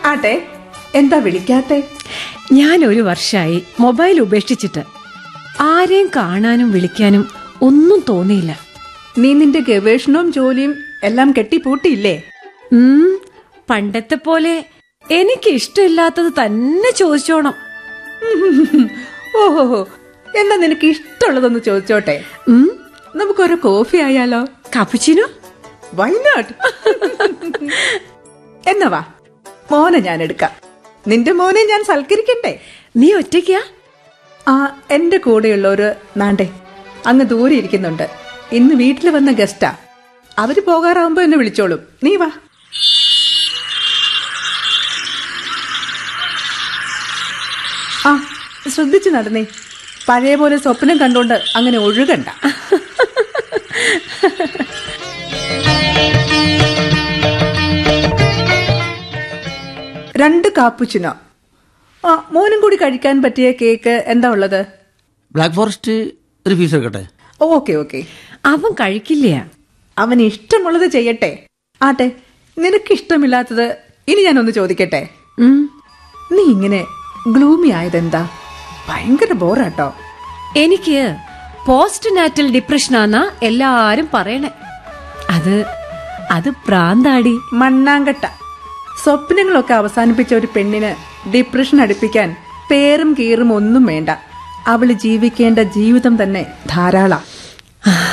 ആട്ടെ എന്താ വിളിക്കാത്തെ ഞാൻ ഒരു വർഷമായി മൊബൈൽ ഉപേക്ഷിച്ചിട്ട് ആരെയും കാണാനും വിളിക്കാനും ഒന്നും തോന്നിയില്ല നീ നിന്റെ ഗവേഷണവും ജോലിയും എല്ലാം കെട്ടിപ്പൂട്ടിയില്ലേ ഉം പണ്ടത്തെ പോലെ എനിക്ക് ഇഷ്ടമില്ലാത്തത് തന്നെ ചോദിച്ചോണം ഓഹോ എന്നാ നിനക്ക് ഇഷ്ടമുള്ളതൊന്ന് ചോദിച്ചോട്ടെ ഉം നമുക്കൊരു കോഫി ആയാലോ കപ്പുച്ചിനോ വൈ നോട്ട് എന്നാ വാ മോനെ ഞാൻ എടുക്കാം നിന്റെ മോനെ ഞാൻ സൽക്കരിക്കട്ടെ നീ ഒറ്റയ്ക്കാ ആ എന്റെ കൂടെയുള്ളവര് നാണ്ടേ അങ്ങ് ദൂരെ ഇരിക്കുന്നുണ്ട് ഇന്ന് വീട്ടിൽ വന്ന ഗസ്റ്റാ അവര് പോകാറാവുമ്പോ എന്നെ വിളിച്ചോളും നീ വാ ആ ശ്രദ്ധിച്ചു നടന്നേ പഴയ പോലെ സ്വപ്നം കണ്ടോണ്ട് അങ്ങനെ ഒഴുകണ്ട രണ്ട് കാപ്പുച്ചിനോ ആ മോനും കൂടി കഴിക്കാൻ പറ്റിയ കേക്ക് എന്താ ഉള്ളത് ബ്ലാക്ക് ഫോറസ്റ്റ് ഒരു പീസ് എടുക്കട്ടെ ഓക്കെ ഓക്കെ അവൻ കഴിക്കില്ല അവന് ഇഷ്ടമുള്ളത് ചെയ്യട്ടെ ആട്ടെ നിനക്ക് ഇഷ്ടമില്ലാത്തത് ഇനി ഞാനൊന്ന് ചോദിക്കട്ടെ ഉം നീ ഇങ്ങനെ ഗ്ലൂമി ആയതെന്താ ഭയങ്കര ബോറാട്ടോ എനിക്ക് പോസ്റ്റ് നാറ്റൽ ഡിപ്രഷനാന്നാ എല്ലാരും പറയണേ അത് അത് പ്രാന്താടി മണ്ണാങ്കട്ട സ്വപ്നങ്ങളൊക്കെ അവസാനിപ്പിച്ച ഒരു പെണ്ണിന് ഡിപ്രഷൻ അടുപ്പിക്കാൻ പേരും കീറും ഒന്നും വേണ്ട അവള് ജീവിക്കേണ്ട ജീവിതം തന്നെ ധാരാളം